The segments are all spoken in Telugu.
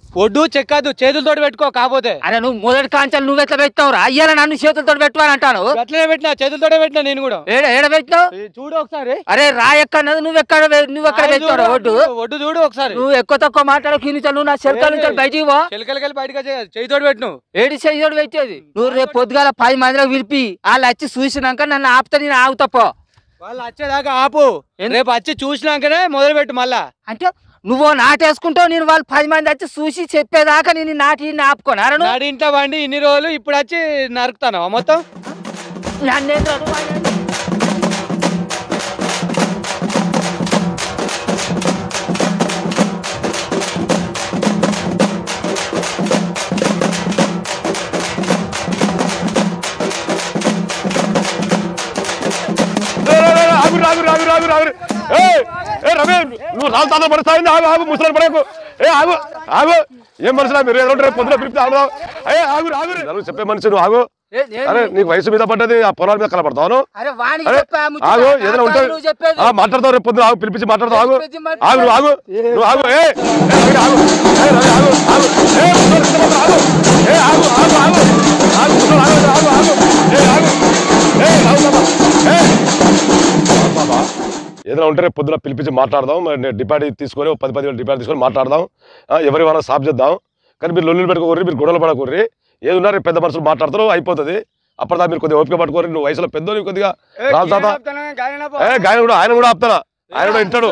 ఒడ్డు చెక్కదు చేతులతోటి పెట్టుకో కాకపోతే అరే నువ్వు మొదటి కాంచాలు నువ్వు ఎట్లా పెట్టినావు రా అయ్యాల నన్ను చేతులతో పెట్టుకోని అంటాను అట్లనే పెట్టినా చేతులతోటే పెట్టినా నేను కూడా ఏడ ఏడ పెట్టినావు ఈ చూడు ఒకసారి అరే రా ఎక్కడన్నది నువ్వు ఎక్కడ నువ్వు ఎక్కడ ఆయన పెట్టావు చూడు, ఒడ్డు ఒడ్డు చూడు ఒకసారి నువ్వు ఎక్కువ తక్కువ మాట్లాడకు కింద నువ్వు నా చెరకాల నుంచి బయటికి పో చిలకలకెళ్ళి బయటకు వచ్చే చేయితోటి పెట్టు ఏడి చెయ్యోడు పెట్టేది నువ్వు రేపు పొద్దుగాల పది మందిలో పిలిపి వాళ్ళు వచ్చి చూసినాక నన్ను ఆపుతా నేను ఆగుతా పో వాళ్ళు వచ్చేదాకా ఆపు రేపు వచ్చి చూసినాకనే మొదలు పెట్టు మళ్ళా అంటే నువ్వు నాటేసుకుంటావు నేను వాళ్ళు పది మంది వచ్చి చూసి చెప్పేదాకా నేను ఈ నాటి ఈయన్ని ఆపుకోను అరే నువ్వు నాడి ఇంట్లో వండి ఇన్ని రోజులు ఇప్పుడు వచ్చి నరుకుతాను మొత్తం నన్నేంద్రా నువ్వు ఆయన- ఆగు రాగు రాగు రాగు రాగు ఏ ఏ రవి నువ్వు రావు తాత పడతావు ఆగు ఆగు ముసలి పడకు ఏ ఆగు ఆగు ఏం మనుషులా మీరు ఏదో రేపు పొద్దున పిలిపితే ఆగుదాం ఏ ఆగు ఆగు నలుగురు చెప్పే మనిషి నువ్వు ఆగు ఏ, నేను- అరే నీకు వయసు మీద పడ్డది ఆ పొలాల మీద కనపడతావు అరే వానికి అరే చెప్పా ముచ్చట. ఆగు నాకు ఏదైనా కాదు ఉంటుంది నువ్వు చెప్పేది ఆ, మాట్లాడతావు రేపు పొద్దున ఆగు పిలిపించి మాట్లాడతావు ఆగు పిలిపించి మాట్లాడు. ఆగు నువ్వు ఆగు నువ్వు ఆగు ఏ ఏ, రవి, ఆగు ఏ రవి, ఆగు ఆగు ఏ ముసలి కింద పడ్డ, ఆగు ఏ ఆగు ఆగు ఆగు ఆగు ముసలి ఆగు ఆగు ఆగు ఏ ఆగు ఏ ఆగు బాబా ఏ బాబా ఏదైనా ఉంటే రేపు పొద్దున పిలిపించి మాట్లాడదాం మరి నేను డిపాజిట్ తీసుకొని ఒక పది పది వేలు డిపాజిట్ తీసుకొని మాట్లాడదాం ఆ, ఎవరి వాళ్ళ సాఫ్ చేద్దాం కానీ మీరు లొల్లులు పెట్టుకోర్రి మీరు గొడవలు పడకూర్రి ఏది ఉన్నా రేపు పెద్ద మనుషులు మాట్లాడతారు అయిపోతుంది అప్పటిదా మీరు కొద్దిగా ఓపిక పట్టుకోరు నువ్వు వయసులో పెద్ద నువ్వు కొద్దిగా రామ్ తాత ఏ గాయన కూడా ఆయన కూడా ఆపుతానా ఆయన కూడా వింటాడు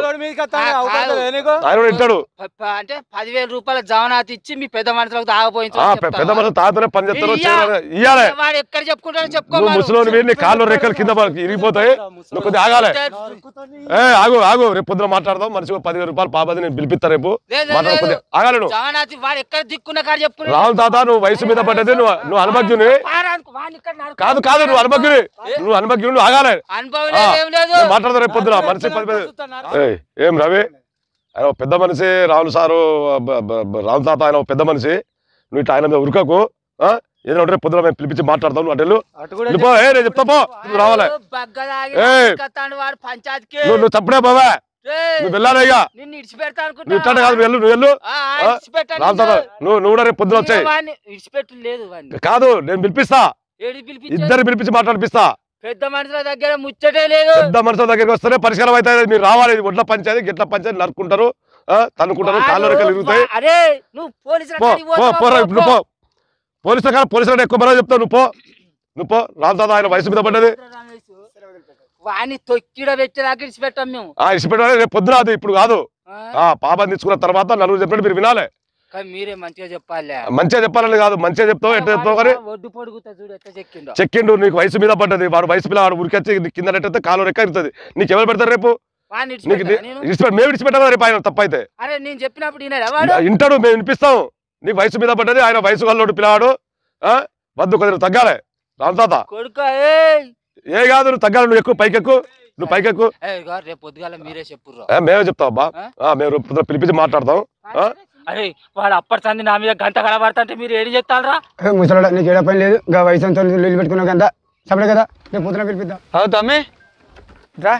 ఆయన కూడా వింటాడు ప- ప- అంటే పదివేల రూపాయల జవనాథ్ ఇచ్చి మీ పెద్ద మనుషులకు తాగపోయించు ఆ, పె- పెద్ద మనుషులు తాతనే పని చేస్తారు చేయరు. ఇయ్యాలే వాడు ఎక్కడ చెప్పుకుంటాడో చెప్పుకో నువ్వు మరి. ముసలోని వీరిని కాళ్ళు రెక్కలు కింద పడి ఇరిగిపోతాయి నువ్వు కొద్దిగా ఆగాలి ఏ ఆగు ఆగు రేపు పొద్దున మాట్లాడదాం మనిషికి పదివేల రూపాయలు పాపది నేను పిలిపిస్తా రేపు లేదు, మాట్లాడు లేదు. కొద్దిగా ఆగాలి నువ్వు జవనాథ్ వాడు ఎక్కడ దిక్కున్న కాడ చెప్పుకున్నాడు రాహుల్ తాత నువ్వు వయసు మీద పడ్డది నువ్వు నువ్వు అనుభజ్ఞుని వాడిని ఇక్కడ నరుకు. కాదు కాదు నువ్వు అనుభజ్ఞుని నువ్వు అనుభజ్ఞుని నువ్వు ఆగాలి అనుభవం ఆ, లేదు ఏం లేదు నేను మాట్లాడతా రేపు పొద్దున మనిషి పది పది ఏయ్, ఏం రవి ఆయన ఒక పెద్ద మనిషి రాహుల్ సారు బ- బ- బ- రాహుల్ తాత ఆయన ఒక పెద్ద మనిషి నువ్వు ఇట్లా ఆయన మీద ఉరకకు ఆ? ఏదైనా ఉంటే రేపు పొద్దున మేము పిలిపించి మాట్లాడతాం నువ్వు అటెళ్ళు వెళ్ళిపో ఏ నేను చెప్తా పో నువ్వు రావాలి వాడు బగ్గలాగి ఏయ్. కత్తాడు వాడు పంచాయతీకి నువ్వు నువ్వు చప్పుడే బావా ఏయ్, నువ్వు వెళ్ళాలి ఇక నిన్ను ఇడిచిపెడతా నువ్వు ఇట్లా కాదు నువ్వు వెళ్ళు నువ్వు వెళ్ళు ఆ, ఆ, ఆ? ఇడిచిపెట్టాను రాహుల్ తాత నువ్వు నువ్వు కూడా రేపు పొద్దున వచ్చాయి వాడిని ఇడిచిపెట్టు లేదు వాడిని కాదు నేను పిలిపిస్తా ఏడి పిలిపించారు ఇద్దరు పిలిపించి మాట్లాడిపిస్తా పెద్ద మనుషుల దగ్గర ముచ్చటే లేదు పెద్ద మనుషుల దగ్గరికి వస్తేనే పరిష్కారం అవుతుంది మీరు రావాలి ఇది ఒడ్ల పంచాయతీ గిట్ల పంచాయతీ నరుక్కుంటారు ఆ, తన్నుకుంటారు కాళ్ళు రెక్కలు ఇరుగుతాయి వా- అరే నువ్వు పోలీసుల పో కాడికి పో పోతావా? పోరా పో, ఇప్పుడు పో పోలీసుల కాదు పోలీసులు ఎక్కువ మరో చెప్తావు నువ్వు పో నువ్వు పో రామ్ తాత ఆయన వయసు మీద పడ్డది వాడిని తొక్కిడ పెట్టేదాకా ఇడిచిపెట్టాం మేము ఆ ఇష్టపెట్టాలి రేపు పొద్దున అది ఇప్పుడు కాదు ఆ? ఆ పాపని తీసుకున్న తర్వాత నలుగురు చెప్పినట్టు మీరు వినాలి కానీ మీరే మంచిగా చెప్పాలి మంచిగా చెప్పాలని కాదు మంచిగా చెప్తావు ఎట్లా చెప్తావు కానీ ఒడ్డు పొడుగుతా చూడు ఎట్లా చెక్కిండో చెక్కిండు నీకు వయసు మీద పడ్డది వాడు వయసు పిల్ల వాడు ఉరికొచ్చి నీ కింద నెట్టయితే కాలు రెక్క ఇరుతుంది నీకు ఎవరు పెడతారు రేపు వాడిని నీకు ఇడిచిపెట్టా నేను ఇడిచిపెట్టి మేము ఇడిచిపెట్టాలి రేపు ఆయన తప్పైతే అరే నేను చెప్పినప్పుడు ఈయన వాడు ఇంటాడు మేము వినిపిస్తాం నీకు వయసు మీద పడ్డది ఆయన వయసు వాళ్ళోడు పిల్లవాడు ఆ? వద్దు కొద్దిగా తగ్గాలి రామ్ తాత కొడుక ఏయ్ ఏ కాదు నువ్వు తగ్గాలి నువ్వు ఎక్కువ పైకెక్కు నువ్వు పైకెక్కు ఏయ్ ఇగో రేపు పొద్దుగాల మీరే చెప్పుర్రు ఏ, మేమే చెప్తాం అబ్బా ఆ? ఆ, మేము రేపు పొద్దున పిలిపించి మాట్లాడతాం ఆ? అరే వాడు అప్పటి సంది నా మీద గంట కనబడతా మీరు ఏం చెప్తారా ముసలాడు నీకు ఏడ పని లేదు ఇంకా వయసు అంతా నీళ్ళు పెట్టుకున్నావు కదా సపడే కదా రేపు పొద్దున పిలిపిద్దాం అవు తమ్మి రా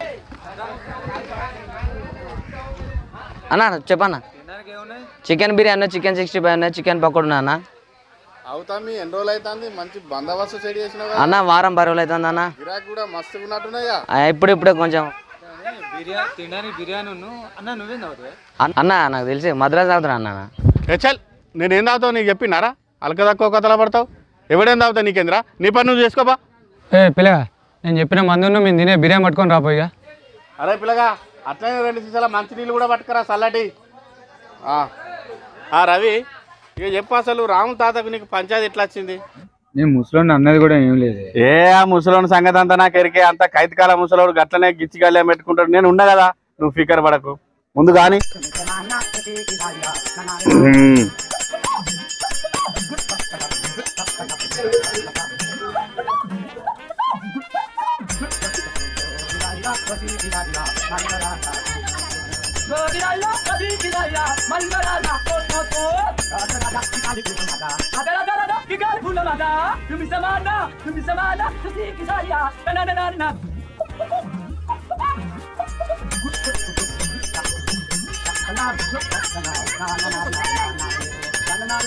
అన్న చెప్పన్న chicken biryani chicken sixty five ఉన్నాయి చికెన్ పకోడీ అన్న అవుతా మీ ఎన్ని రోజులు అవుతుంది మంచి బందోబస్తు సెట్ చేసినావు అన్న వారం పది రోజులు అవుతుంది అన్న గిరాక్ కూడా మస్తుగా ఉన్నట్టున్నాయా ఆ, ఇప్పుడు ఇప్పుడే కొంచెం బిర్యానీ తినడానికి బిర్యానీ అన్న నువ్వేం తాగుతావే అన్న- అన్న నాకు తెలిసి మద్రాసు తాగుతున్నా అన్న హెచ్ఎల్ నేనేం తాగుతావు నీకు చెప్పినారా అలక తక్కువ కథలా పడతావు ఎవడేం తాగుతావు నీకేంద్రా నీ పని నువ్వు చేసుకోపా ఏ పిల్లగా నేను చెప్పిన మందును మేము తినే బిర్యానీ పట్టుకొని రాపోయిగా అరే పిల్లగా అట్లనే రెండు సీసాల మంచి నీళ్ళు కూడా పట్టుకురా చల్లటి ఆ. ఆ రవి ఇక చెప్పు అసలు రాముల తాతకు నీకు పంచాయతీ ఎట్లా వచ్చింది నేను ముసలోని అన్నది కూడా ఏం లేదు ఏ ఆ ముసలోని సంగతి అంతా నాకు ఎరికే అంత కైతకాల ముసలోడు గట్లనే గిచ్చి గల్లే పెట్టుకుంటాడు నేను ఉన్నా కదా నువ్వు ఫికర్ పడకు ముందు కానీ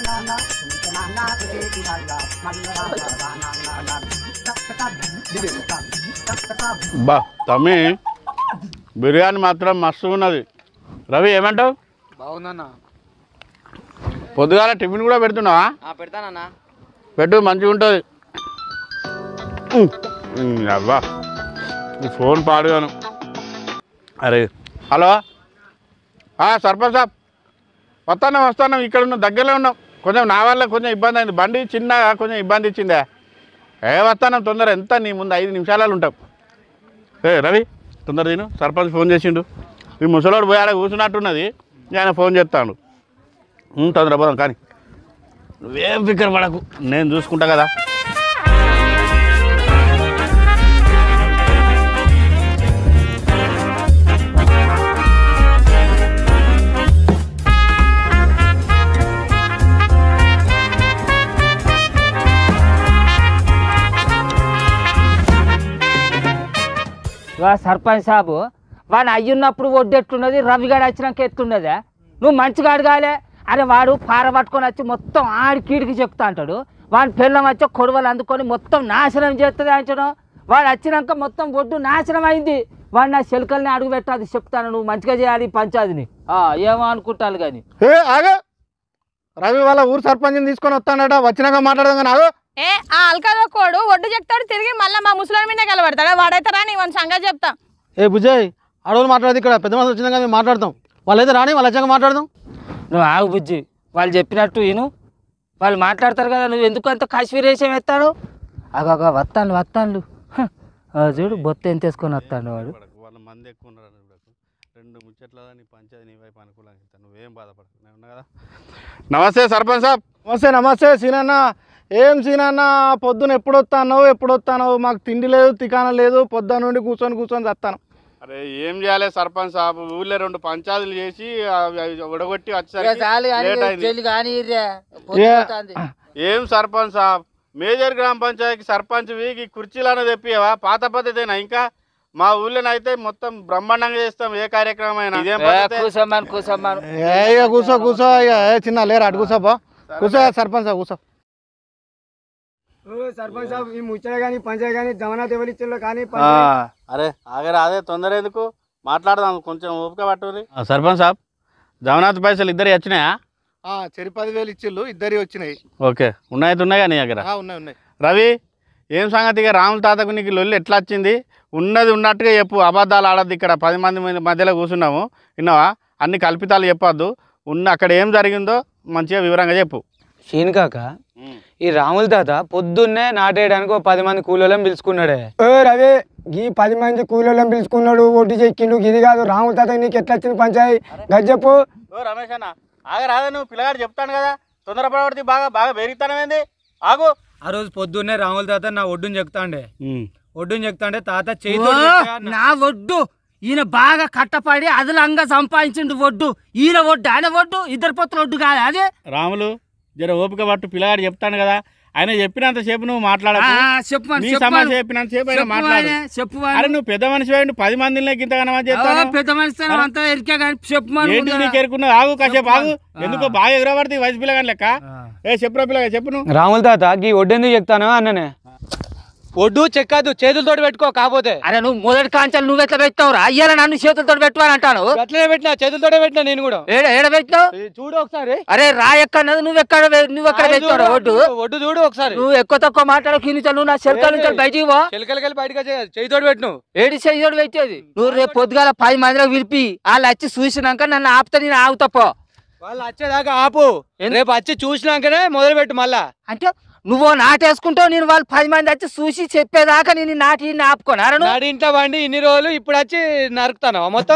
బా తమ్మి బిర్యానీ మాత్రం మస్తు ఉన్నది రవి ఏమంటావు బాగుందన్న పొద్దుగాల టిఫిన్ కూడా పెడుతున్నావా పెడతానన్నా పెట్టు మంచిగా ఉంటుంది ఉమ్, అవ్వా ఈ ఫోన్ పాడుగాను అరే హలో ఆ, సర్పంచ్ సాబ్ వస్తాను వస్తాను ఇక్కడ ఉన్నాం దగ్గరలో ఉన్నాం కొంచెం నా వల్ల కొంచెం ఇబ్బంది అయింది బండి చిన్నగా కొంచెం ఇబ్బంది ఇచ్చిందే ఏ వస్తాను తొందర ఎంత నీ ముందు ఐదు నిమిషాలలో ఉంటాం ఏ రవి తొందర తిను సర్పంచ్ ఫోన్ చేసిండు ఈ ముసలోడు పోయి ఆడ కూర్చున్నట్టున్నది ఆయన ఫోన్ చేస్తాడు ఉమ్, తొందర పోదాం కానీ నువ్వేం ఫికర్ పడకు నేను చూసుకుంటా కదా వా సర్పంచ్ సాబు వాడు అయ్యున్నప్పుడు ఒడ్డెట్టున్నది రవిగాడు వచ్చినాక ఎత్తున్నదే నువ్వు మంచిగా అడగాలే అరే వాడు పార పట్టుకొని వచ్చి మొత్తం ఆడి కీడికి చెప్తా అంటాడు వాడి పిల్లం వచ్చి కొడవలు అందుకొని మొత్తం నాశనం చేస్తుంది అంచడం వాడు వచ్చినాక మొత్తం ఒడ్డు నాశనం అయింది వాడు నా శిల్కల్ని అడుగు పెట్టాది చెప్తాను నువ్వు మంచిగా చేయాలి ఈ పంచాయతీని ఆ, ఏమో అనుకుంటాను కానీ ఏ ఆగ రవి వాళ్ళ ఊరు సర్పంచ్ని తీసుకొని వస్తాడట వచ్చినాక మాట్లాడదాం కానీ ఆగో ఏ ఆ అల్కాలో కోడు ఒడ్డు చెప్తాడు తిరిగి మళ్ళీ మా ముసలి మీద కలబడతాడు వాడైతే రాని వన్ సంగతి చెప్తా ఏ బుజ్జయ్ ఆడవాళ్ళు మాట్లాడదు ఇక్కడ పెద్ద మనుషులు వచ్చిందాక మేము మాట్లాడతాం వాళ్ళైతే రాని వాళ్ళు వచ్చాక మాట్లాడదాం నువ్వు ఆగు బుజ్జి వాళ్ళు చెప్పినట్టు విను వాళ్ళు మాట్లాడతారు కదా నువ్వు ఎందుకు అంత కాశ్మీరేషం ఎత్తాడు అగగా వస్తాను వస్తాను హ, ఆ చూడు బొత్త ఎంత వేసుకొని వస్తాడు వాడు వాళ్ళ మంది ఎక్కువ ఉన్నారు రెండు ముచ్చట్ల నీ పంచాయతీ నీ వైపు అనుకూలంగా ఇస్తాను నువ్వేం బాధపడకు నేను ఉన్నా కదా నమస్తే సర్పంచ్ సాబ్ నమస్తే నమస్తే సీనన్న ఏం సీనన్న పొద్దున ఎప్పుడు వస్తాను ఎప్పుడు వస్తాను మాకు తిండి లేదు తికాన లేదు పొద్దున నుండి కూర్చొని కూర్చొని చేస్తాను అరే ఏం చేయాలి సర్పంచ్ సాబ్ ఊళ్ళో రెండు పంచాయతీలు చేసి అవి- అవి ఉడగొట్టి వచ్చేసరికి లేట్ అయింది ఏం సర్పంచ్ సాబ్ మేజర్ గ్రామ పంచాయతీకి సర్పంచ్ వీకి కుర్చీలను తెప్పియవా పాత పద్ధతేనా ఇంకా మా ఊళ్ళో అయితే మొత్తం బ్రహ్మాండంగా చేస్తాం ఏ కార్యక్రమం అయినా ఇదేం పద్ధతే? కూసమ్మాను కూసమ్మాను ఏ ఇక కూర్చో కూర్చో ఇక ఏ చిన్న లేరు అటు కూర్చో బా కూర్చో సర్పంచ్ సాబ్ కూర్చో ఓ సర్పంచ్ సాబ్ ఈ ముచ్చట కానీ పంచాయతీ కానీ జమనాథ్ ఎవరు ఇచ్చిందో కానీ ఆ, అరే ఆగరా అదే తొందర ఎందుకు మాట్లాడదాం కొంచెం ఓపిక పట్టుని సర్పంచ్ సాబ్ జగన్నాథ్ పైసలు ఇద్దరు వచ్చినాయా చెరి పదివేలు ఇచ్చిళ్ళు ఇద్దరి వచ్చినాయి ఓకే ఉన్నాయి ఉన్నాయా నీ దగ్గర ఆ, ఉన్నాయి ఉన్నాయి రవి ఏం సంగతిగా రాముల తాతకు నీకు లొల్లి ఎట్లా వచ్చింది ఉన్నది ఉన్నట్టుగా చెప్పు అబద్ధాలు ఆడద్దు ఇక్కడ పది మంది మంది మధ్యలో కూర్చున్నాము విన్నావా అన్ని కల్పితాలు చెప్పొద్దు ఉన్న అక్కడ ఏం జరిగిందో మంచిగా వివరంగా చెప్పు షీన్ కాక ఈ రాముల తాత పొద్దున్నే నాటేయడానికి ఒక పది మంది కూలోళ్ళని పిలుచుకున్నాడే ఓ రవి ఈ పది మంది కూలీలను పిలుచుకున్నాడు ఒడ్డు చెక్కిండు ఇది కాదు రాముల తాత నీకు ఎట్లా వచ్చింది పంచాయి గది చెప్పు ఓ రమేష్ అన్న ఆగరాదే నువ్వు పిల్లగాడు చెప్తాను కదా తొందరపడబడితే బాగా బాగా పెరుగుతానమేంది ఆగు ఆ రోజు పొద్దున్నే రాముల తాత నా ఒడ్డుని చెక్తాండే ఒడ్డుని చెక్తాండే తాత ఓ, చేయి నా ఒడ్డు ఈయన బాగా కట్టపడి అదలంగా సంపాదించిండు ఒడ్డు ఈయన ఒడ్డు ఆయన ఒడ్డు ఇద్దరు పొత్తుల ఒడ్డు కాదు అదే రాములు జర ఓపిక పట్టు పిల్లగాడు చెప్తాను కదా ఆయన చెప్పినంత సేపు నువ్వు మాట్లాడకు చెప్పమని నీ చెప్పమని సమస్య చెప్పినంత సేపు ఆయన మాట్లాడు చెప్పు అరే నువ్వు పెద్ద మనిషి వాడిని పది మందిని ఇంతగానో చేస్తాను పెద్ద మనిషి అంతా ఎరికే కానీ చెప్పమని ఏంటి నీకు ఎరుకున్నావు ఆగు కాసేపు ఆగు ఎందుకో బాగా ఎగరబడితే వయసు పిల్లగాని లెక్క ఏ చెప్పురా పిల్లగా చెప్పు నువ్వు రాముల తాత ఈ ఒడ్డు ఎందుకు చెక్తాను అన్ననే ఒడ్డు చెక్కదు చేతులతో పెట్టుకో కాకపోతే అరే నువ్వు మొదటి కాంచాలు నువ్వు ఎట్లా పెట్టావు అయ్యాల నన్ను చేతులతో పెట్టమని అంటాను అట్లనే పెట్టినా చేతులతోటే పెట్టినా నేను కూడా ఏడ ఏడ పెట్టినావు ఈ చూడు ఒకసారి అరే రా ఎక్కడన్నది నువ్వు ఎక్కడ నువ్వు ఎక్కడ ఆ, పెట్టావు చూడు, ఒడ్డు ఒడ్డు చూడు ఒకసారి నువ్వు ఎక్కువ తక్కువ మాట్లాడకు కింద నువ్వు నా చెరకాల నుంచి బయటికి పో చిలకలకెళ్ళి బయటకు చేయితోటి పెట్టు నువ్వు ఏడు చెయ్యోడు పెట్టేది నువ్వు రేపు పొద్దుగాల పది మందిలో పిలిపి వాళ్ళు వచ్చి చూసినాక నన్ను ఆపుతా నేను ఆగుతా పో వాళ్ళు వచ్చేదాకా ఆపు రేపు వచ్చి చూసినాకనే మొదలు పెట్టు మళ్ళా అంటే నువ్వు నాటేసుకుంటావు నేను వాళ్ళు పది మంది వచ్చి చూసి చెప్పేదాకా నేను ఈ నాటి ఆపుకోను నాడి ఇంట్లో వండి ఇన్ని రోజులు ఇప్పుడు వచ్చి నరుకుతాను మొత్తం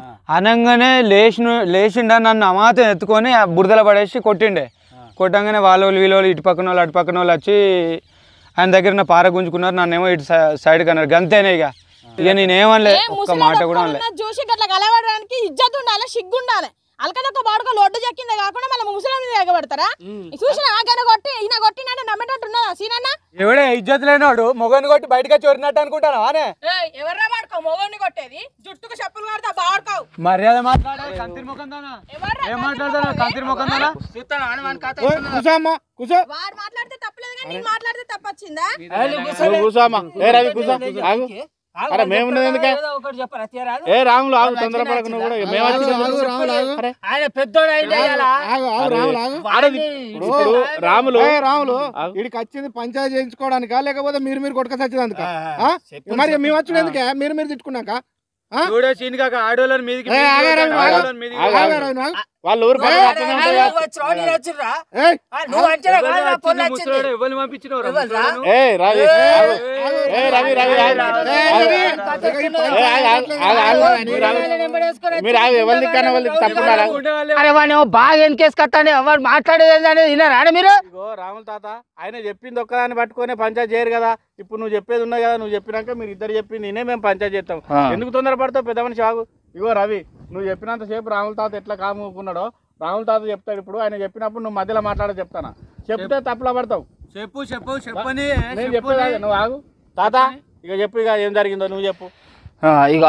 అనగానే లేచిన లేచిండ నన్ను అమాతం ఎత్తుకొని ఆ బురదలో పడేసి కొట్టిండే కొట్టంగానే వాళ్ళు వీళ్ళు ఇటు పక్కన వాళ్ళు అటు పక్కన వాళ్ళు వచ్చి ఆయన దగ్గర నా పార గుంజుకున్నారు నన్నేమో ఇటు సై- సైడ్ కన్నారు గంతేనే ఇక ఇక నేనేమనలే ఏ ఒక్క ముసలోడు మాట కూడా ఒక్కడున్నా అనలే చూసి గట్ల కలవడానికి ఇజ్జత్ ఉండాలి సిగ్గు ఉండాలి అలకదొక్క బాడుకో లొడ్డు చెక్కిందే కాకుండా మళ్ళీ ముసలి మీద ఎగబడతారా చూసిన గన కొట్టి ఈయన కొట్టినంటే నమ్మేటట్టు ఉన్నదా సీనన్న ఎవడే ఇజ్జత్ లేనోడు మొగని కొట్టి బయటకు చోరినట్టు అనుకుంటాను అనే ఎవర్రా వాడుకో మొగోని కొట్టేది జుట్టుకు చెప్పులు కడతా బాడుకోవు మర్యాద మాట్లాడాలి కంతిరి ముఖం దానా ఎవర్రా ఏం మాట్లాడతాను కంతిరి ముఖం దానా కూసో అమ్మా కూసో వాడు మాట్లాడితే తప్పలేదు కానీ నేను మాట్లాడితే తప్పొచ్చిందా నువ్వు కూసో అమ్మా ఏ రవి కూసో ఆగు అరే మేమున్నది ఎందుకే ఒకటి చెప్పరా తీరాదు ఏ రాములు ఆగు తొందరపడకు నువ్వు కూడా మేము వచ్చిన అరే, ఆయన పెద్దోడు అయింది ఇయ్యాలా. అరే, ఇప్పుడు రాములు రాములు ఆగు. వీడికి వచ్చింది పంచాయతీ చేయించుకోవడానికా లేకపోతే మీరు మీరు కొట్టుక సచ్చేదానికా ఆ? మరి మేము వచ్చుడు ఎందుకే మీరు మీరు తిట్టుకున్నాక చూడే సీన్ కాక ఆడోళ్ళని మీదికి ఏ, ఆగారా నువ్వు, ఆగు. ఆడోళ్ళని మీదికి ఆగు, ఆగు. ఆగారా నువ్వు? వాళ్ళ ఊరు పక్కన అరే, పక్కనే అరే, ఉంటుంది. నువ్వు వచ్చినావు, నేను వచ్చిర్రా? ఏయ్, ఆ, నువ్వు అంచనా కాదు, నా వచ్చింది పొన్ను వచ్చింది. ముసలోడు, ఎవరిని పంపించినావు రా ఎవరురా? ముసలోడును? ఏ రవి ఆగు. ఏ రవి రవి ఆగు. ఏయ్, ఆగు. రవి. ఏ, ఆగు, ఆగు, ఆగు, ఆగు. మీరు ఆగు. మీరు ఆగు ఎవరి దిక్కన వాళ్ళకి తప్పున్నారా ఉండేవాళ్ళే. అరే వాడిని ఏమో బాగా వెనకేసి కట్టాడు వాడు మాట్లాడేది ఏంది అనేది విన్నారా అండి మీరు ఇగో రాముల తాత ఆయన చెప్పింది ఒక్కదాన్ని పట్టుకొని పంచాయతీ చేయరు కదా ఇప్పుడు నువ్వు చెప్పేది ఉన్నది కదా నువ్వు చెప్పినాక మీరు ఇద్దరు చెప్పింది నేనే మేము పంచాయతీ చేస్తాం ఎందుకు తొందరపడతావు పెద్ద మనిషి ఆగు ఇగో రవి నువ్వు చెప్పినంత సేపు రాముల తాత ఎట్లా కాముకున్నాడో రాముల తాత చెప్తాడు ఇప్పుడు ఆయన చెప్పినప్పుడు నువ్వు మధ్యలో మాట్లాడ చెప్తానా చెప్తే తప్పులా పడతావు చెప్పు చెప్పు చెప్పని నేను చెప్పేది ఆగు, నువ్వు ఆగు తాత ఇక చెప్పు ఇక ఏం జరిగిందో నువ్వు చెప్పు ఇక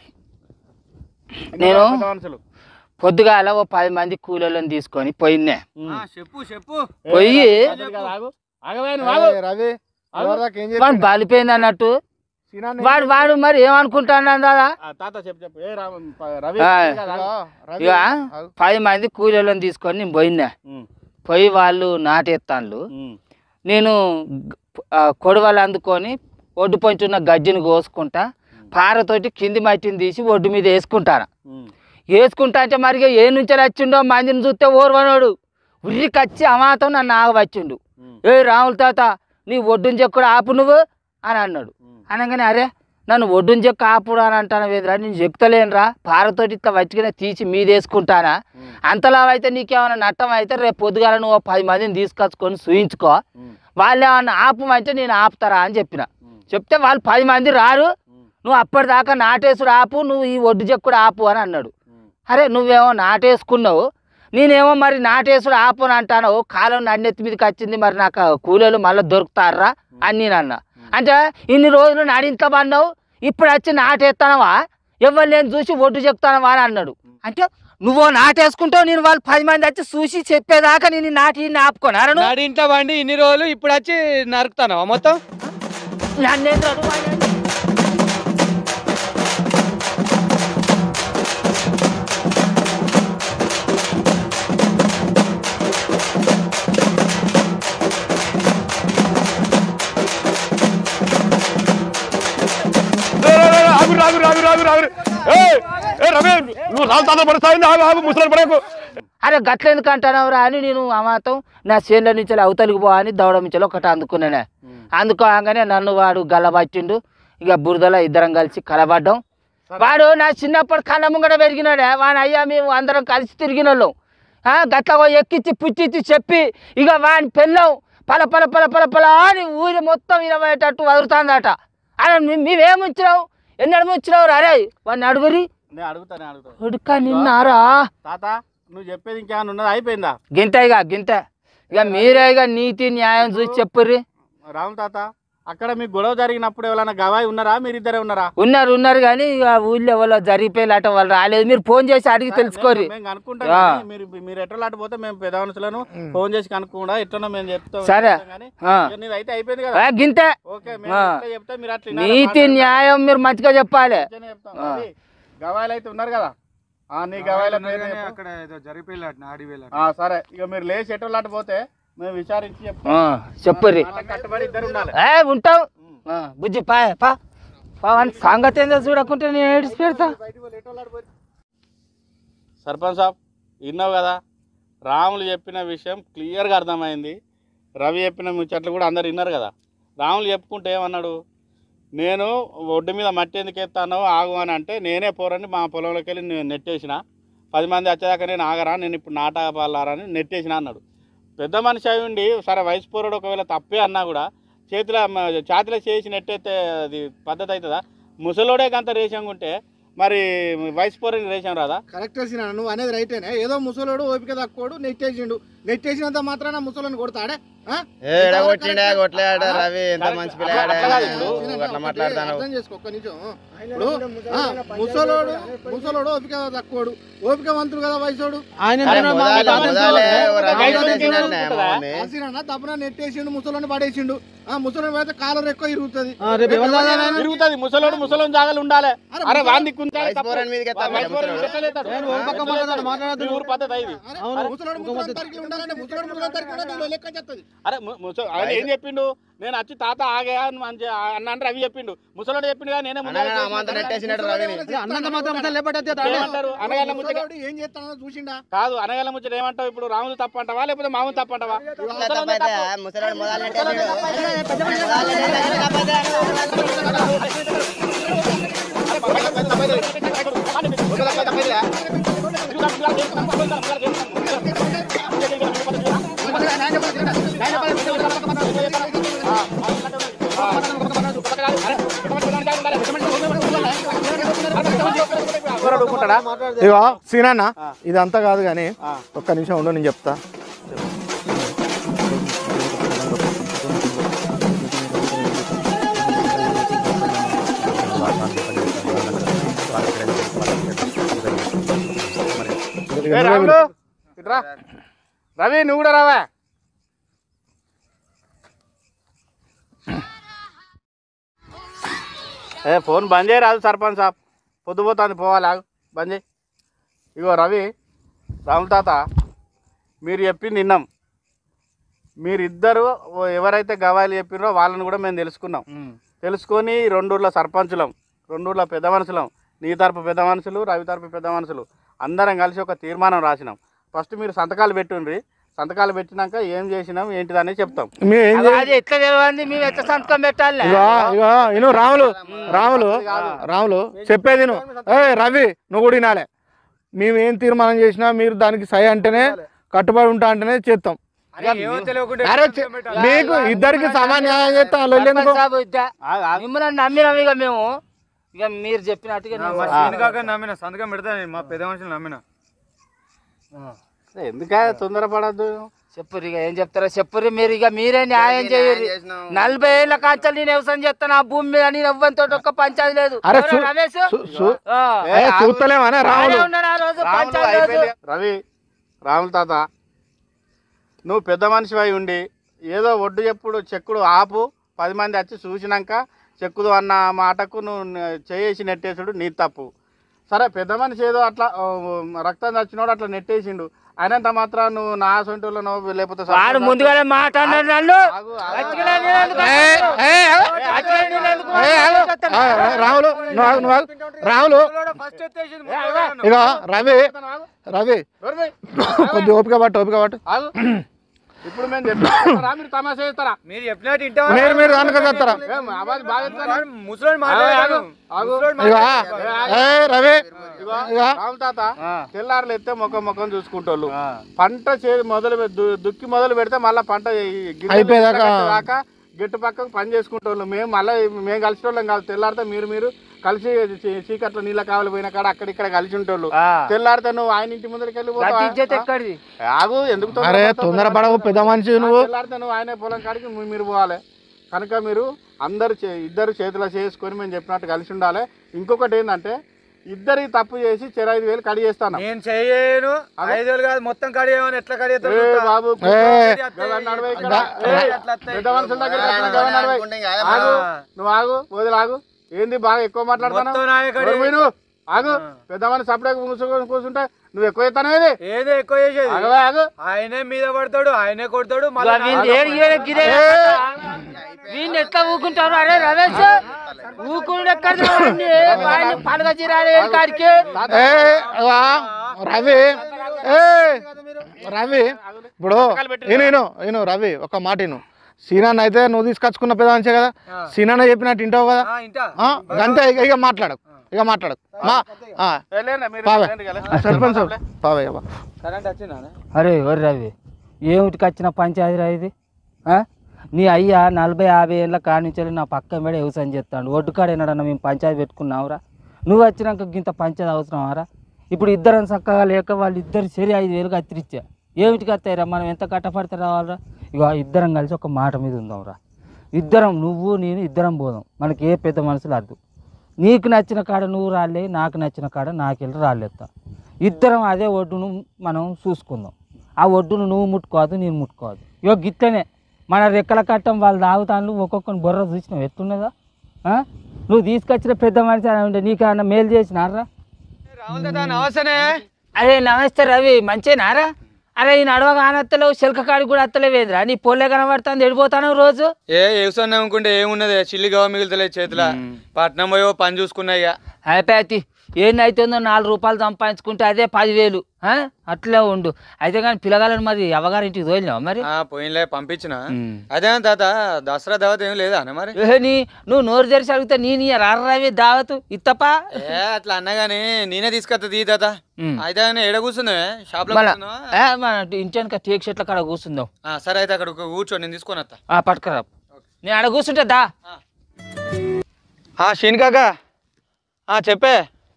నేను పెద్ద మనుషులు పొద్దుగాల ఓ పది మంది కూలీలను తీసుకొని పోయినే ఆ, చెప్పు చెప్పు పోయి పద్ధతి కాదు, ఆగు ఆగవే నువ్వు ఆగు ఏయ్, రవి ఎవరిదాకా ఏం వాడు బలిపోయింది అన్నట్టు చెప్పినా వాడు వాడు మరి ఏమనుకుంటాడు దాదా ఆ, తాత చెప్పు చెప్పు ఏ రాము ప- రవి ఆ. కాదు, ఆగు. రవి ఇక పది మంది కూలీలను తీసుకొని నేను పోయినా ఉమ్, పోయి వాళ్ళు నాటేస్తాను ఉమ్, నేను గ- ఆ, కొడవలు అందుకొని ఒడ్డు పొంచున్న గజ్జిని కోసుకుంటా పారతోటి కింది మట్టిని తీసి ఒడ్డు మీద వేసుకుంటాను ఉమ్. వేసుకుంటా అంటే మరి ఇక ఏ నుంచి వచ్చిండో మందిని చూస్తే ఓర్వనోడు ఉర్రికచ్చి అమాతం నన్ను ఆగవచ్చిండు ఉమ్. ఏ రాముల తాత నీ ఒడ్డుని చెక్కుడు ఆపు నువ్వు అని అన్నాడు ఉమ్. అనగానే అరే నన్ను ఒడ్డుని చెక్కు ఆపుడు అని అంటాను వేదిరా నేను చెక్తలేనురా పారతోటి ఇట్లా వచ్చిగానే తీసి మీద వేసుకుంటానా అంతలా అయితే నీకేమైనా నట్టం అయితే రేపు పొద్దుగాల నువ్వు ఓ పది మందిని తీసుకొచ్చుకొని చూయించుకో ఉమ్. వాళ్ళు ఏమన్నా ఆపమంటే నేను ఆపుతారా అని చెప్పిన చెప్తే వాళ్ళు పది మంది రారు నువ్వు అప్పటిదాకా నాటేసుడు ఆపు నువ్వు ఈ ఒడ్డు చెక్కుడు ఆపు అని అన్నాడు అరే నువ్వేమో నాటేసుకున్నావు నేనేమో మరి నాటేసుడు ఆపు అని అంటాను కాలం నన్నెత్తి మీదకి వచ్చింది మరి నాకు కూలీలు మళ్ళీ దొరుకుతారా అని నేను అన్నా అంటే ఇన్ని రోజులు నడింత పడినావు ఇప్పుడు వచ్చి నాటేస్తానవా ఎవరు నేను చూసి ఒడ్డు చెప్తానవా అని అన్నాడు అంటే నువ్వు నాటేసుకుంటావు నేను వాళ్ళు పది మంది వచ్చి చూసి చెప్పేదాకా నేను ఈ నాటి ఆపుకోనారా నువ్వు నాడింట్లో బండి ఇన్ని రోజులు ఇప్పుడు వచ్చి నరుకుతాను మొత్తం నన్నేంద్ర నువ్వు అని- ఏ, ఏ, ఏ, ఆగు రాగు రాగు రాగు రాగు ఏ ఏ రవి నువ్వు రావు తాత పడతావు ఆగు ఆగు ముసలి పడకు అరే గట్ల ఎందుకు అంటున్నావురా అని నేను అమాతం నా చేనుల నుంచి అవతలికి పో అని దవడ నుంచి ఒకటి అందుకున్నానే అందుకోగానే నన్ను వాడు గల్లబట్టిండు ఇక బురదలో ఇద్దరం కలిసి కలబడ్డాం వాడు నా చిన్నప్పుడు కళ్ళ ముంగట పెరిగినాడే వాని అయ్యా మేము అందరం కలిసి తిరిగిన వాళ్ళం ఆ, గట్ల ఓ ఎక్కిచ్చి పుచ్చిచ్చి చెప్పి ఇక వాని పెళ్ళం పల పల పల పల పల అని ఊరి మొత్తం ఇరవైటట్టు వదులుతుందట అరే మీ- మేమేముచ్చినావు ఎన్నడు ముచ్చినావు అరే వాడిని అడుగురి నేను అడుగుతా నేను అడుగుతా ఉడక నిన్నారా తాత నువ్వు చెప్పేది ఇంకేమైనా ఉన్నదా అయిపోయిందా గింత ఇక గింత ఇక మీరే ఇక నీతి న్యాయం చూసి చెప్పుర్రి రాము తాత అక్కడ మీకు గొడవ జరిగినప్పుడు ఎవరైనా గవాయి ఉన్నారా మీరిద్దరే ఉన్నారా ఉన్నారు ఉన్నారు కానీ ఇక ఊళ్ళో ఎవరో జరిగిపోయేలాట వాళ్ళు రాలేదు మీరు ఫోన్ చేసి అడిగి తెలుసుకోర్రి మేము కనుక్కుంటాం ఆ. కానీ మీరు మీరు ఎట్లా పోతే మేము పెద్ద మనుషులను ఫోన్ చేసి కనుక్కుండా ఎట్లనో మేము చెప్తాం సరే. చెప్తాం కానీ ఆ. ఇక నీది అయితే అయిపోయింది కదా ఆ, గింతే ఓకే మేము ఆ. ఎట్లా చెప్తే మీరు అట్లా వినాలి. నీతి మాట్లాడండి. న్యాయం మీరు మంచిగా చెప్పాలి మంచిగానే చెప్తాం. అది గవాయిలు అయితే ఉన్నారు కదా ఆ, నీ గవాయిల పేరు చెప్పు. అక్కడ ఏదో జరిపోయిలాట ఆడి ఆ, సరే ఇక మీరు లేచి ఎట్లా పోతే మేము విచారించి చెప్తాం ఆ, చెప్పుర్రి మాట కట్టుబడి ఇద్దరు ఉండాలి ఏ ఉంటాం ఆ, బుజ్జి పా పా పా వాని సంగతి ఏందో చూడకుంటే నేను ఏడిచి పెడతా సర్పంచ్ సాబ్ విన్నావు కదా రాములు చెప్పిన విషయం క్లియర్గా అర్థమైంది రవి చెప్పిన ముచ్చట్లు కూడా అందరు విన్నారు కదా రాములు చెప్పుకుంటే ఏమన్నాడు నేను ఒడ్డు మీద మట్టి ఎందుకు ఎత్తానో ఆగు అని అంటే నేనే పోరని మా పొలంలోకి వెళ్ళి నేను నెట్టేసిన పది మంది వచ్చేదాకా నేను ఆగరా నేను ఇప్పుడు నాటపాలారా అని నెట్టేసిన అన్నాడు పెద్ద మనిషి అయి ఉండి సరే వయసు పోరాడు ఒకవేళ తప్పే అన్నా కూడా చేతిలో మ- ఛాతిలో చేసి నెట్టేస్తే అది పద్ధతి అవుతుందా ముసలోడే కంత రేషంగా ఉంటే మరి వయసు పోరని రేషన్ రాదా కరెక్ట్ వేసిన నువ్వు అనేది రైటేనే ఏదో ముసలోడు ఓపిక తక్కువడు నెట్టేసిండు నెట్టేసినంత మాత్రాన ముసలోని కొడతాడే ఆ? కొట్టిండే కొట్టలేడ రవి ఎంత మంచి పిల్లాడే అట్లా కాదు ఇప్పుడు. నువ్వు అట్లా మాట్లాడతాను అర్థం చేసుకో ఒక్క నిమిషం ఇప్పుడు ఆ, ముసలోడు ముసలోడు ఓపిక తక్కువడు ఓపిక మంత్రుడు కదా వయసోడు ఆసిరన్న తప్పున నెట్టేసిండు ముసలోని పడేసిండు ఆ ముసలోని పడితే కాలర్ ఎక్కువ ఇరుగుతుంది తిరుగుతుంది ముసలోడు ముసలోని జాగాలు ఉండాలి అరే అరే ముసలోడు- వాంది కుంటాడు వయసు పోరని మీదకి ఎత్తాలి వయసు పోరని ముసలోడు. ఎట్లా లేతాడు? నేను ఒక పక్క మాట్లాడతాను, మాట్లాడొద్దు. ఈ ఊరు పద్ధతి ఇది అరే, ముసలోడు ముసలోని తరిగి ఉండాలంటే ముసలోడు ముసలోని తరిగి ఉండాలి నీలో లెక్క చెప్తుంది అరే ము- ముస- ఆయన ఏం చెప్పిండు నేను వచ్చి తాత ఆగా అని మంచి అన్న అంటే రవి చెప్పిండు ముసలోడు చెప్పిండు కదా నేనే ముందే అన్న అమ్మంత నెట్టేసినట్టు రవిని అన్నంత మాత్రం ఏమంటారు అనగల ముచ్చట ముసలోడు ఏం చేస్తానో చూసిండా కాదు అనగల ముచ్చట ఏమంటావు ఇప్పుడు రాములు తప్పంటావా లేకపోతే మామూలు తప్పంటావా ఇట్లా తప్పైతే ముసలాడు మొదలు నెట్టేసిండు మొదలు నెట్టేసిండు ఇగో సీనన్న ఇదంతా కాదు కానీ ఒక్క నిమిషం ఉండు నేను చెప్తా ఏ రాములు ఇట్రా రవి నువ్వు కూడా రావా ఏ ఫోన్ బంద్ చేయి రాదు సర్పంచ్ సాబ్ పొద్దుపోతుంది పోవాలి ఆగు బంద్ చేయి ఇగో రవి రాముల తాత మీరు చెప్పింది విన్నాం మీరిద్దరు ఓ ఎవరైతే గవాయిలు చెప్పినో వాళ్ళని కూడా మేము తెలుసుకున్నాం తెలుసుకొని రెండూర్ల సర్పంచులం రెండూర్ల పెద్ద మనుషులం నీ తరపు పెద్ద మనుషులు రవి తరపు పెద్ద మనుషులు అందరం కలిసి ఒక తీర్మానం రాసినాం ఫస్ట్ మీరు సంతకాలు పెట్టుండ్రి సంతకాలు పెట్టినాక ఏం చేసినాం ఏంటిదని చెప్తాం అది ఎట్లా తెలియంది మేము ఎట్లా సంతకం పెట్టాలి ఇగో ఇగో ఇను రాములు రాములు రాములు చెప్పేది నువ్వు ఏ రవి నువ్వు కూడా వినాలే మేము ఏం తీర్మానం చేసినా మీరు దానికి సై అంటేనే కట్టుబడి ఉంటా అంటేనే చేస్తాం ఏమో తెలియకుండా అరే చె- మీకు ఇద్దరికి సమాన్యాయం చేస్తాం వాళ్ళు ఎందుకు సాబు ఇద్దా. మిమ్మల్ని నమ్మినాం ఇక మేము ఇక మీరు చెప్పినట్టుగా నా నేను మా సీన్ కాక నమ్మిన సంతకం పెడతా నేను మా పెద్ద మనుషులు నమ్మిన ఎందుక తొందరపడద్దు చెప్పురు ఇక ఏం చెప్తారో చెప్పురు మీరు ఇక మీరే న్యాయం చేయరు నలభై ఏళ్ళ కాంచాలు నేను వ్యవసాయం చేస్తాను ఆ భూమి మీద నేను ఎవ్వరితో ఒక్క పంచాయతీ లేదు అరే ఎవరు సు- రమేష్ సు- సు- ఆ. ఏ, చూస్తలేమనే రాములు ఆడే ఉన్నాడు ఆ రోజు రాములు పంచాయతీ లేదు అయిపోయింది. రవి రాముల తాత నువ్వు పెద్ద మనిషి అయి ఉండి ఏదో ఒడ్డు చెప్పుడు చెక్కుడు ఆపు పది మంది వచ్చి చూసినాక చెక్కుదు అన్న మాటకు నువ్వు న- చేసి నెట్టేసుడు నీ తప్పు సరే పెద్ద మనిషి ఏదో అట్లా ఆ, రక్తం చచ్చినోడు అట్లా నెట్టేసిండు అయినంత మాత్రం నువ్వు నా సొంటూళ్ళనో లేకపోతే వాడు సర్పంచ్ ముందుగానే మాట్లాడినాడు నన్ను ఆగు, ఆగు. గట్టిగానే నేను ఎందుకు ఏ, ఏ, ఏ, గట్టిగానే నేను ఎందుకు ఏ, ఆగు. ఆ, ఆ, రాములు నువ్వు ఆగు, నువ్వు ఆగు. రాములు ఫస్ట్ ఎత్తేసింది ఇగో రవి రవి నోర్మై. కొద్ది ఓపిక పట్టు ఓపిక పట్టు ఆగు. ఇప్పుడు మేము చెప్తారా మీరు తమాషా చేస్తారా మీరు చెప్పినట్టు ఇంటా మీరు మీరు దానికి చేస్తారా ఏం ఆవాజ్ బాగా చెప్తారా? ముసలోని ఆగు, మాట్లాడారు ఆగు. ఇగో ఏ రవి ఇగో, ఇగో రాముల తాత తెల్లారులు ఎత్తే ముఖం ముఖం చూసుకుంటోళ్ళు పంట చే మొదలు పె- దు- దుక్కి మొదలు పెడితే మళ్ళీ పంట ఈ గింజలు అయిపోయేదాకా. దాకా గిట్టు పక్కకు పని చేసుకుంటోళ్ళు మేము మళ్ళీ మేము కలిసి వాళ్ళం కాదు తెల్లారితే మీరు మీరు కలిసి చీ- చీకట్లో నీళ్ళ కావాలి పోయిన కాడ అక్కడిక్కడ కలిసి ఉంటోళ్ళు తెల్లారితే నువ్వు ఆయన ఇంటి ముందరికి వెళ్ళి గట్టి పోతావా? ఇజ్జత్ ఎక్కడిది ఆగు ఎందుకు అరే తొందరపడతావు? తొందర పడవు పెద్ద మనిషి నువ్వు తెల్లారితే నువ్వు ఆయన పొలం కాడికి మీ- మీరు పోవాలి కనుక మీరు అందరు చే- ఇద్దరు చేతిలో చేసుకొని మేము చెప్పినట్టు కలిసి ఉండాలి ఇంకొకటి ఏంటంటే ఇద్దరికి తప్పు చేసి చెర ఐదు వేలు కడి చేస్తాను నేను చెయ్యను ఐదు వేలు కాదు మొత్తం కడియమని ఎట్లా కడియేస్తావు ఏ చూస్తా. బాబు ఏ, గవర్నర్ నడవై ఇక్కడ. గా- ఏయ్, అట్లా వస్తాయి. పెద్ద మనుషుల దగ్గరికి వచ్చిన గవర్నర్ నడవై. ఆగు నువ్వు ఆగు వదిలి ఆగు ఏంది బాగా ఎక్కువ మాట్లాడుతాను మొత్తం నాయకుడి. నువ్వు ఆగు పెద్ద మనిషి సపరేట్ కూర్చొని కూర్చుంటే నువ్వు ఎక్కువ అవుతాను ఏది ఏదో ఎక్కువ చేసేది ఆగవా ఆగు ఆయనే మీద పడతాడు ఆయనే కొడతాడు ఇక మళ్ళీ వీళ్ళు ఏడు ఏడు గిరే వీళ్ళు ఎట్లా ఊకుంటారు అరే రమేష్ ఊకుండు ఎక్కడ పండుగ చీరాలి కాడికి ఏ ఇగో, రవి ఏ రవి ఇప్పుడు నేను నేను నేను రవి ఒక మాట విను సీనాన్న అయితే నువ్వు తీసుకొచ్చుకున్న పెద్ద మనిషే కదా సీనాన్న చెప్పినట్టు వింటావు కదా ఆ, ఇంటా ఆ, అంతే ఇక ఇక మాట్లాడకు ఇక మాట్లాడకు మా ఆ, ఏ, లేండి, మీరు పావే రండి కదా. సర్పంచ్ పావే బా. కరెంట్ వచ్చిందా అరే ఎవరు రవి ఏమిటికి వచ్చిన పంచాయతీరా ఇది ఆ? నీ అయ్యా నలభై యాభై ఏళ్ళ కానించాలి నా పక్క మీద వ్యవసాయం చేస్తాడు ఒడ్డు కాడ ఏనాడన్నా మేము పంచాయతీ పెట్టుకున్నావురా నువ్వు వచ్చినాక గింత పంచేది అవసరం ఆరా ఇప్పుడు ఇద్దరం చక్కగా లేక వాళ్ళు ఇద్దరు సరి ఐదు వేలు కత్తిరిచ్చా ఏమిటి కత్తాయిరా మనం ఎంత కట్టపడితే రావాలరా ఇక ఇద్దరం కలిసి ఒక మాట మీద ఉందాంరా ఇద్దరం నువ్వు నేను ఇద్దరం పోదాం మనకి ఏ పెద్ద మనసులు వద్దు నీకు నచ్చిన కాడ నువ్వు రాలే నాకు నచ్చిన కాడ నాకెళ్ళి రాలేస్తా ఇద్దరం అదే ఒడ్డును మనం చూసుకుందాం ఆ ఒడ్డును నువ్వు ముట్టుకోవద్దు నేను ముట్టుకోవద్దు ఇగో గిట్లనే మన రెక్కల కట్టం వాళ్ళు తాగుతాను ఒక్కొక్కరిని బొర్ర చూసినావు ఎట్టున్నదా ఆ? నువ్వు తీసుకొచ్చిన పెద్ద మనిషి అని ఉంటే నీకు ఏమన్నా మేలు చేసినారా రాహుల్ దాదా నమస్తేనే అరే నమస్తే రవి మంచినారా అరే ఈ నడవ కానత్తలేవు శిల్క కాడికి కూడా అత్తలేవేంద్రా నీ పొల్లే కనబడుతుంది ఎడిపోతాను రోజు ఏ వ్యవసాయం అనుకుంటే ఏమున్నది చిల్లిగా మిగులుతలేదు చేతిలో పట్నం పోయి ఓ పని చూసుకున్నా ఇక అయిపోయి ఏందైతుందో నాలుగు రూపాయలు సంపాదించుకుంటే అదే పదివేలు ఆ? అట్లే ఉండు అయితే కానీ పిల్లగాలను మరి అవ్వగారింటికి తోలినావా మరి ఆ, పోయినలే పంపించిన అదే తాత దసరా దావత్ ఏం లేదా అన్న మరి ఏ నీ నువ్వు నోరు తెరిచి అడిగితే నేను రారవి దావతు ఇత్తపా ఏ అట్లా అన్నగాని నేనే తీసుకొస్తా తీ తాత ఉమ్. అయితే ఆయన ఎడ కూర్చున్నావే షాప్ లో మన కూర్చున్నావా? ఏ, మన ఇంటి వెనక టేక్ చెట్ల కాడ కూర్చుందాం ఆ, సరే అయితే అక్కడ కూర్చో నేను తీసుకొని వస్తా ఆ, పట్టుకురా నేను ఆడ కూర్చుంటే దా ఆ, షీన్ కాక ఆ, చెప్పే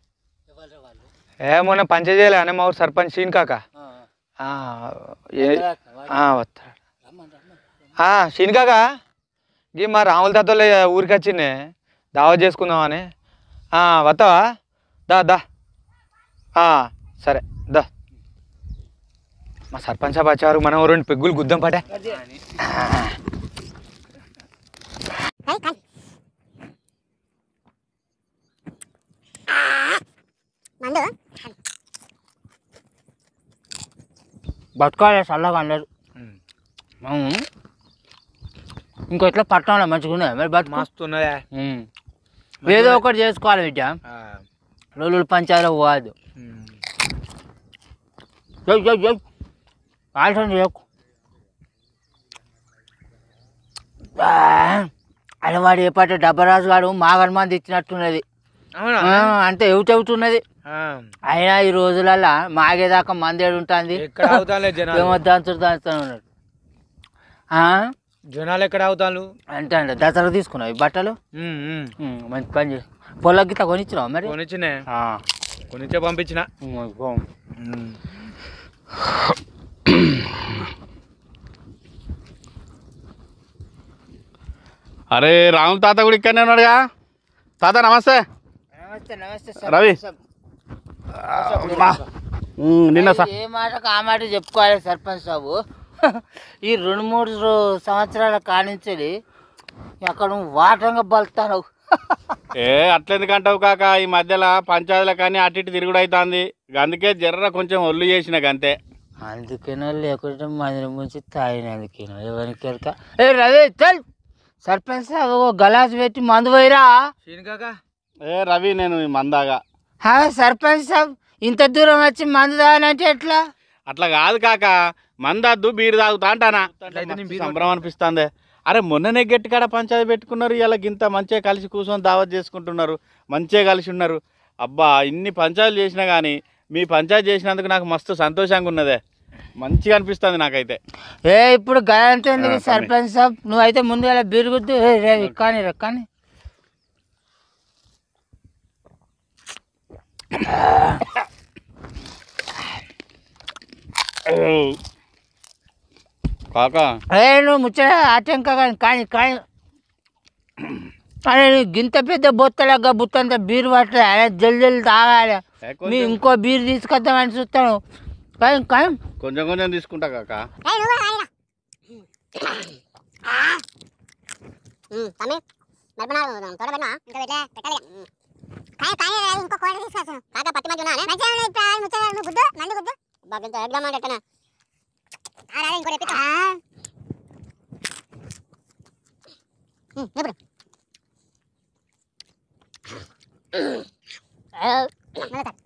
ఏ మొన్న పంచ చేయలే అనే మా ఊరు సర్పంచ్ షీన్ కాక ఆ, ఏ- ఆ, వస్తాడు ఆ, షీన్ కాక గీ మా రాముల తాతలే ఊరికి వచ్చిండే దావత్ చేసుకుందామని ఆ, వస్తావా దా దా ఆ, సరే దా మా సర్పంచ్ సాబ్ వచ్చారు మనం ఓ రెండు పెగ్గులు గుద్దాం పటే పట్టుకోవాలి చల్లగా అన్నారు అవును. ఇంకో ఇట్లా పట్టణంలో మంచిగా ఉన్నాయి మరి బతుకు మస్తు ఉన్నదే ఉమ్. ఏదో ఒకటి చేసుకోవాలి బిడ్డ ఆ, రోజులు పంచాయతీలో పోవద్దు ఉమ్. జై జై జై ఆల్సన్ చేయకు ఆ, అరే వాడు ఏ పాట డబ్బరాజు గాడు మాగన్ మంది ఇచ్చినట్టున్నది అవునా ఆ, అంటే ఎవుటెవుతున్నది ఆ, అయినా ఈ రోజులల్లా మాగేదాకా మందేడు ఉంటుంది ఎక్కడ అవుతాలే జనాలు ఏమో దంచుడు దంచుతూ ఉన్నాడు ఆ? జనాలు ఎక్కడ అవుతాలు అంటే అంటే దసరా తీసుకున్నావు ఈ బట్టలు ఉమ్, ఉమ్. ఉమ్, మంచి పని చేసి పొలం గిట్ల కొనిచ్చినావు మరి కొనిచ్చినే ఆ. కొనిచ్చే పంపించిన ఉమ్, పో. ఉమ్. అరే రాముల తాత కూడా ఇక్కడనే ఉన్నాడుగా తాత నమస్తే రవి అమ్మా. ఉమ్, నిన్న స- ఏ మాటకు ఆ మాట చెప్పుకోవాలి సర్పంచ్ బాబు ఈ రెండు మూడు రో- సంవత్సరాల కానించి అక్కడ నువ్వు వాటంగా బలుతావు ఏ అట్లెందుకంటావు కాక ఈ మధ్యలో పంచాయతీల కానీ అటు ఇటు తిరుగుడు అవుతుంది అందుకే జర్ర కొంచెం ఒళ్ళు చేసిన అంతే అందుకేనో లేకుంటే మందిరం ముంచి తాగినందుకేనో ఎవరికి ఎరక ఏ రవి చల్ సర్పంచ్ సాబ్ ఓ గలాస్ పెట్టి మందు పోయిరా ఏ రవి నేను ఈ మందాగా హా సర్పంచ్ సాబ్ ఇంత దూరం వచ్చి మందు తాగనంటే ఎట్లా అట్లా కాదు కాక మందద్దు బీరు తాగుతా అంటానా సంబరం అనిపిస్తుంది అరే మొన్ననే గట్టి కాడ పంచాయతీ పెట్టుకున్నారు ఇలా గింత మంచిగా కలిసి కూర్చొని దావత్ చేసుకుంటున్నారు మంచిగా కలిసి ఉన్నారు అబ్బా ఇన్ని పంచాయతీలు చేసినా కానీ మీ పంచాయతీ చేసినందుకు నాకు మస్తు సంతోషంగా ఉన్నదే మంచిగా అనిపిస్తుంది నాకైతే ఏ ఇప్పుడు గయంత ఎందుకు ఆ, సర్పంచ్ సాబ్ నువ్వైతే ముందుగా బీరుగుద్దు ఏ రేవి కానీ రే కానీ కాక ఏ నువ్వు ముచ్చట అటెంక కానీ కానీ కానీ అరే నీ గింత పెద్ద బొత్తలగ్గ బుత్తంత బీరు పట్టలే అరే జల్ జల్ తాగాలి ఏ కొంచెం- మీ ఇంకో బీరు తీసుకొద్దామని చూస్తాను కానీ కానీ కొంచెం కొంచెం తీసుకుంటా కాక తమ్మి మరపనాలు త్వర పెట్టినా ఇంకా పెట్టలే పెట్టాలి కానీ కానీ రాదు, ఇంకో కోట తీసుకొస్తాను కాక పత్తి మధ్య ఉన్నానే మంచిగా ఉన్నాయి ఇప్పుడు ఆ ముచ్చట నువ్వు గుద్దు మంది గుద్దు బాగా ఎంత ఎగ్గా మాట ఎట్టనా ఆ రాదు ఇంకోటి ఎప్పిస్తా ఉమ్, ఇప్పుడు ఆ, మళ్ళా తాగు.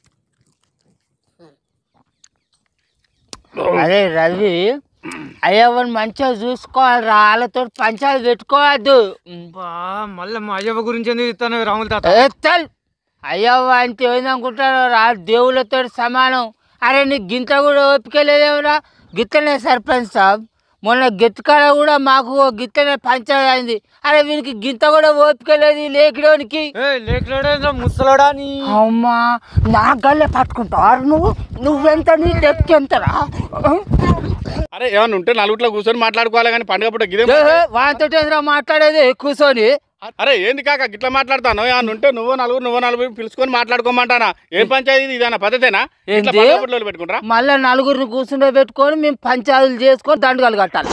అరే రవి అయ్యవని మంచిగా చూసుకోవాలి రా వాళ్ళతో పంచాలు పెట్టుకోవద్దు బా మళ్ళీ మా అయ్యవ్వ గురించి ఎందుకు ఇస్తాను రాముల తాత ఎత్తల్ అయ్యవ్వ అంటే ఏందనుకుంటారు రా దేవుళ్ళతో సమానం అరే నీకు గింత కూడా ఓపిక లేదేమరా గిత్తనే సర్పంచ్ సాబ్ మొన్న గిత్తకాడ కూడా మాకు ఓ గిత్తనే పంచాయతీ అయింది అరే వీనికి గింత కూడా ఓపిక లేదు ఈ లేకిడోనికి ముసలోడా నీ అమ్మా నా గల్లే పట్టుకుంటావు నువ్వు నువ్వెంత నీ డెప్కి ఎంతరా అరే ఏమన్నా ఉంటే నలుగుట్లో కూర్చొని మాట్లాడుకోవాలి కానీ పండుగ పూట గిదే వాంతో మాట్లాడేది కూర్చొని అరే ఏంది కాక గిట్లా మాట్లాడతాను ఏమన్నా ఉంటే నువ్వు నలుగురు నువ్వు నలుగురు పిలుచుకొని మాట్లాడుకోమంటానా ఏం పంచాయతీ ఇదన్నా పద్ధతేనా ఇట్లా ఏంది? పండుగ పూటలో పెట్టుకుంటారా మళ్ళా నలుగురిని కూర్చుండే పెట్టుకొని మేము పంచాయతీలు చేసుకొని దండగలు కట్టాలి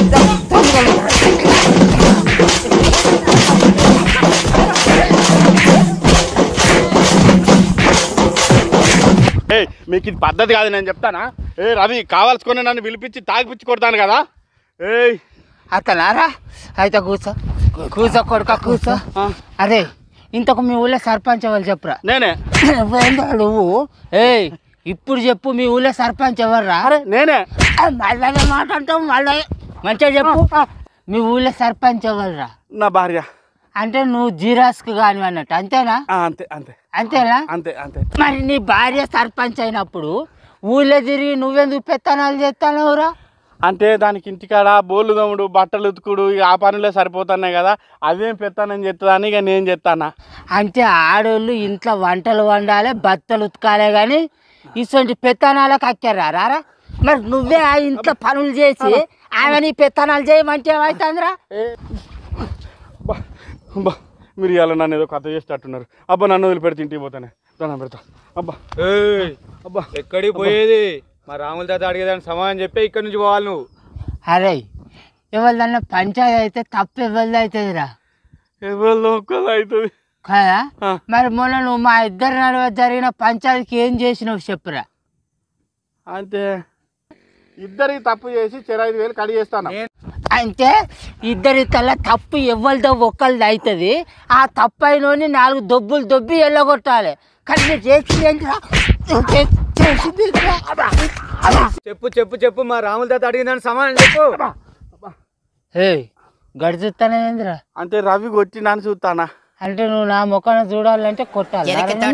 ఏ మీకు ఇది పద్ధతి కాదు నేను చెప్తానా ఏ రవి కావాల్సుకొని నన్ను పిలిపించి తాగిపిచ్చి కొడతాను కదా ఏయ్ అతనారా అయితే కూర్చో కూర్చో కొడుక కూర్చో అరే ఇంతకు మీ ఊళ్ళో సర్పంచ్ వాళ్ళు చెప్పురా నేనే ఎవరురా నువ్వు ఏయ్ ఇప్పుడు చెప్పు మీ ఊళ్ళో సర్పంచ్ ఎవర్రా అరే నేనే మళ్ళీ మాట అంటావు మళ్ళీ మంచిగా చెప్పు మీ ఊళ్ళో సర్పంచ్ ఎవర్రా నా భార్య అంటే నువ్వు జీరాస్కి కాని అన్నట్టు అంతేనా ఆ, అంతే అంతే అంతేనా అంతే అంతే మరి నీ భార్య సర్పంచ్ అయినప్పుడు ఊళ్ళో తిరిగి నువ్వెందుకు పెత్తనాలు చేస్తానవురా అంటే దానికి ఇంటికాడ బోళ్ళు దమ్ముడు బట్టలు ఉతుకుడు ఇక ఆ పనులే సరిపోతున్నాయి కదా అదేం పెత్తానని చెప్తాను ఇక నేను చెప్తానా అంటే ఆడోళ్ళు ఇంట్లో వంటలు వండాలి బత్తలు ఉతకాలే కానీ ఇటువంటి పెత్తనాలకు అక్కారా రారా మరి నువ్వే ఆ ఇంట్లో పనులు చేసి ఆమె నీ పెత్తనాలు చేయమంటే ఏమవుతుందిరా బా బా మీరు ఇవాళ నన్ను ఏదో కథ చేసేటట్టున్నారు అబ్బా నన్ను వదిలిపెడితే ఇంటికి పోతానే దండం పెడతా అబ్బా ఏయ్, అబ్బా ఎక్కడికి పోయేది మా రాముల తాత అడిగేదాన్ని సమాధానం చెప్పి ఇక్కడి నుంచి పోవాలి నువ్వు అరే ఎవరిదన్నా పంచాయతీ అయితే తప్పు ఎవరిది అవుతుందిరా ఎవరిలో ఒక్కళ్ళు అవుతుంది కదా ఆ. మరి మొన్న నువ్వు మా ఇద్దరి నడువ జరిగిన పంచాయతీకి ఏం చేసినావు చెప్పురా అంతే ఇద్దరికి తప్పు చేసి చెర ఐదు వేలు కడి చేస్తాను అంటే ఇద్దరి తల తప్పు ఎవరిదో ఒకళ్ళది అవుతుంది ఆ తప్పు అయినోని నాలుగు దొబ్బులు దొబ్బి ఎల్లగొట్టాలి కానీ మీరు చేసింది ఏంటిరా? నువ్వు చే- చేసింది ఏంటిరా? చెప్పు చెప్పు చెప్పు మా రాముల తాత అడిగిందని సమాధానం చెప్పు ఏయ్ గడుచుతానే ఏందిరా అంతే రవి కొట్టి నన్ను చూస్తానా అంటే నువ్వు నా ముఖాన్ని చూడాలంటే కొట్టాలి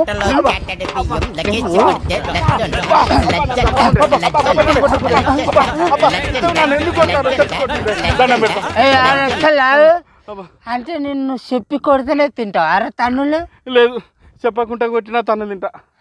దండం పెడతా ఏయ్, అరే, అసలు ఆగు. అంటే నిన్ను చెప్పి కొడితేనే తింటావు అరే తన్నులు లేదు చెప్పకుండా కొట్టినా తను తింటా